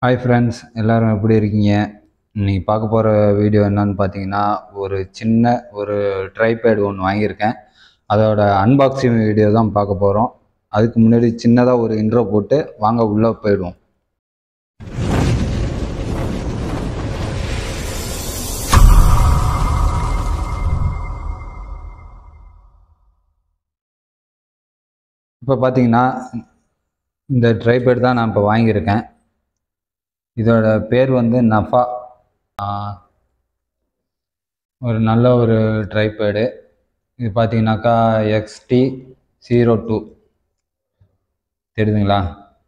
hi friends எல்லோரும் எப்படி இருக்கீங்க இன்னைக்கு பார்க்க போகிற வீடியோ என்னன்னு பார்த்தீங்கன்னா ஒரு சின்ன ஒரு ட்ரைபேட் ஒன்று வாங்கியிருக்கேன் அதோட அன்பாக்சிங் வீடியோ தான் பார்க்க போகிறோம் அதுக்கு முன்னாடி சின்னதாக ஒரு இன்ட்ரோ போட்டு வாங்க உள்ளே போயிடுவோம் இப்போ பார்த்தீங்கன்னா இந்த ட்ரைபேட் தான் நான் இப்போ வாங்கியிருக்கேன் இதோட பேர் வந்து நஃபா ஆஹ் ஒரு நல்ல ஒரு ட்ரைபேடு இது பார்த்தீங்கன்னாக்கா எக்ஸ்டி ஜீரோ டூ தெரியுதுங்களா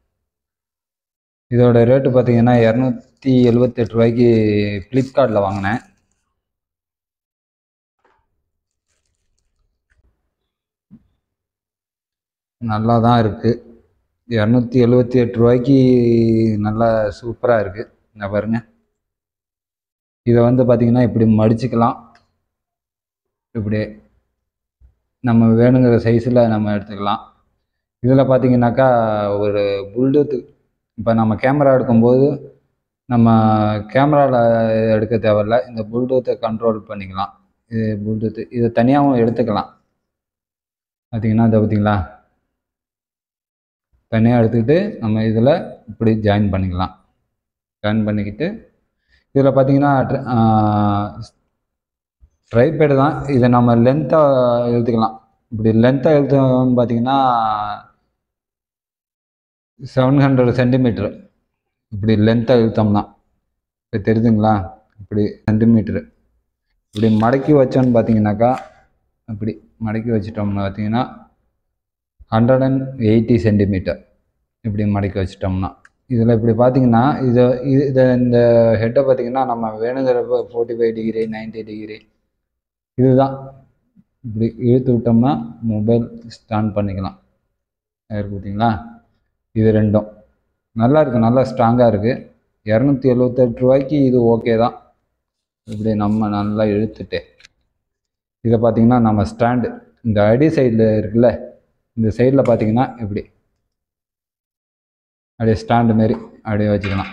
இதோட ரேட்டு பார்த்தீங்கன்னா இரநூத்தி எழுபத்தெட்டு ரூபாய்க்கு ஃப்ளிப்கார்ட்டில் வாங்கினேன் நல்லா தான் இருக்குது இரநூத்தி எழுபத்தி எட்டு ரூபாய்க்கு நல்லா சூப்பராக இருக்குது இந்த பாருங்க இதை வந்து பார்த்திங்கன்னா இப்படி மடிச்சுக்கலாம் இப்படி நம்ம வேணுங்கிற சைஸில் நம்ம எடுத்துக்கலாம் இதில் பார்த்தீங்கன்னாக்கா ஒரு புல்டூத் இப்போ நம்ம கேமரா எடுக்கும்போது நம்ம கேமராவில் எடுக்க தேவையில்ல இந்த புல்டூத்தை கண்ட்ரோல் பண்ணிக்கலாம் இது புல்டூத்து இதை தனியாகவும் எடுத்துக்கலாம் பார்த்தீங்கன்னா இதை பார்த்தீங்களா தனியாக எடுத்துக்கிட்டு நம்ம இதில் இப்படி ஜாயின் பண்ணிக்கலாம் ஜாயின் பண்ணிக்கிட்டு இதில் பார்த்தீங்கன்னா ட்ரைபேடு தான் இதை நம்ம லென்த்தாக எழுத்துக்கலாம் இப்படி லென்த்தாக எழுத்தணும்னு பார்த்தீங்கன்னா செவன் ஹண்ட்ரட் சென்டிமீட்ரு இப்படி லென்த்தாக இழுத்தோம்னா இப்போ தெரியுதுங்களா இப்படி சென்டிமீட்ரு இப்படி மடக்கி வச்சோன்னு பார்த்தீங்கன்னாக்கா இப்படி மடக்கி வச்சிட்டோம்னா பார்த்தீங்கன்னா ஹண்ட்ரட் அண்ட் எயிட்டி சென்டிமீட்டர் இப்படி மடக்கி வச்சிட்டோம்னா இதில் இப்படி பார்த்தீங்கன்னா இதை இது இதை இந்த ஹெட்டை பார்த்தீங்கன்னா நம்ம வேணுங்கிறப்ப forty five degree ninety degree இதுதான் இப்படி இழுத்து விட்டோம்னா மொபைல் ஸ்டாண்ட் பண்ணிக்கலாம் இருக்கு பார்த்தீங்களா இது ரெண்டும் நல்லா இருக்குது நல்லா ஸ்ட்ராங்காக இருக்குது இரநூத்தி எழுபத்தெட்டு ரூபாய்க்கு இது ஓகே தான் இப்படி நம்ம நல்லா இழுத்துட்டு இதை பார்த்தீங்கன்னா நம்ம ஸ்டாண்டு இந்த அடி சைடில் இருக்குல்ல இந்த சைடில் பார்த்தீங்கன்னா இப்படி அப்படியே ஸ்டாண்டு மாரி அப்படியே வச்சுக்கலாம்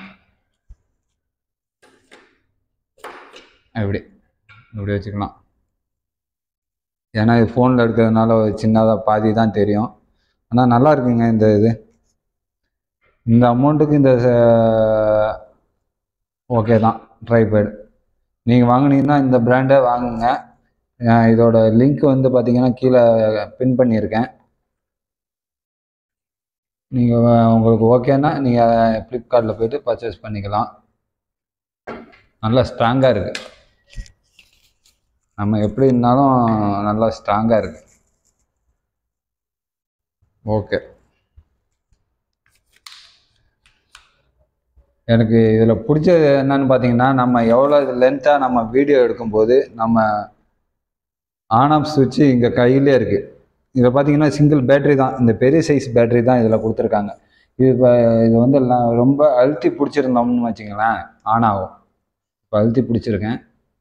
இப்படி இப்படி வச்சுக்கலாம் ஏன்னா இது ஃபோனில் எடுக்கிறதுனால ஒரு சின்னதாக பாதி தான் தெரியும் ஆனால் நல்லா இருக்குங்க இந்த இது இந்த அமௌண்ட்டுக்கு இந்த ஓகே தான் ட்ரைபேட் நீங்கள் வாங்கினீங்கன்னா இந்த பிராண்டை வாங்குங்க இதோட லிங்க் வந்து பார்த்தீங்கன்னா கீழே பின் பண்ணியிருக்கேன் நீங்கள் உங்களுக்கு ஓகேன்னா நீங்கள் ஃப்ளிப்கார்ட்டில் போய்ட்டு பர்ச்சேஸ் பண்ணிக்கலாம் நல்லா ஸ்ட்ராங்காக இருக்குது நம்ம எப்படி இருந்தாலும் நல்லா ஸ்ட்ராங்காக இருக்குது ஓகே எனக்கு இதில் பிடிச்சது என்னன்னு பார்த்தீங்கன்னா நம்ம எவ்வளோ லென்த்தாக நம்ம வீடியோ எடுக்கும்போது நம்ம ஆன் ஆஃப் சுவிட்சு இங்கே கையிலே இருக்குது இதில் பார்த்தீங்கன்னா சிங்கிள் பேட்ரி தான் இந்த பெரிய சைஸ் பேட்ரி தான் இதில் கொடுத்துருக்காங்க இது இப்போ இது வந்து ரொம்ப அழுத்தி பிடிச்சிருந்தோம்னு வச்சுங்களேன் ஆன் ஆகும் இப்போ அழுத்தி பிடிச்சிருக்கேன்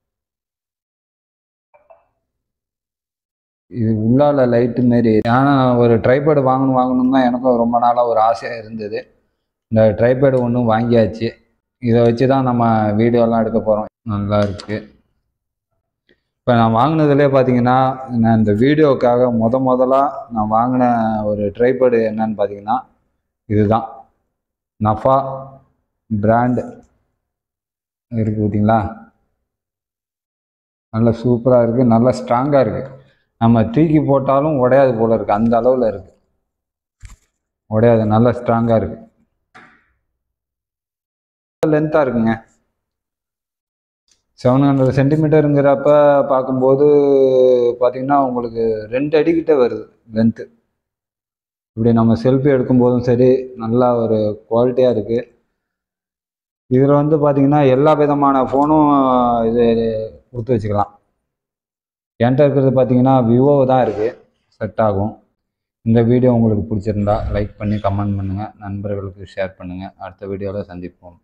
இது உள்ளால லைட்டு மாரி ஆனால் ஒரு ட்ரைபேடு வாங்கணும் வாங்கணும் தான் எனக்கும் ரொம்ப நாளாக ஒரு ஆசையாக இருந்தது இந்த ட்ரைபேடு ஒன்றும் வாங்கியாச்சு இதை வச்சு தான் நம்ம வீடியோலாம் எடுக்க போகிறோம் நல்லா இருக்குது இப்போ நான் வாங்கினதுலேயே பார்த்தீங்கன்னா நான் இந்த வீடியோவுக்காக முத முதலாக நான் வாங்கின ஒரு ட்ரைபேடு என்னன்னு பார்த்தீங்கன்னா இதுதான் நஃபா பிராண்டு இருக்குது பார்த்தீங்களா நல்லா சூப்பராக இருக்குது நல்லா ஸ்ட்ராங்காக இருக்குது நம்ம தூக்கி போட்டாலும் உடையாது போல் இருக்குது அந்த அளவில் இருக்குது உடையாது நல்லா ஸ்ட்ராங்காக இருக்குது லென்த்தாக இருக்குங்க செவன் ஹண்ட்ரட் சென்டிமீட்டருங்கிறப்ப பார்க்கும்போது பார்த்தீங்கன்னா உங்களுக்கு ரெண்டு அடிக்கிட்ட வருது லென்த்து இப்படி நம்ம செல்ஃபி எடுக்கும்போதும் சரி நல்லா ஒரு குவாலிட்டியாக இருக்குது இதில் வந்து பார்த்திங்கன்னா எல்லா விதமான ஃபோனும் இது கொடுத்து வச்சுக்கலாம் என்கிட்ட இருக்கிறது பார்த்தீங்கன்னா விவோ தான் இருக்குது செட் ஆகும் இந்த வீடியோ உங்களுக்கு பிடிச்சிருந்தா லைக் பண்ணி கமெண்ட் பண்ணுங்கள் நண்பர்களுக்கு ஷேர் பண்ணுங்கள் அடுத்த வீடியோவில் சந்திப்போம்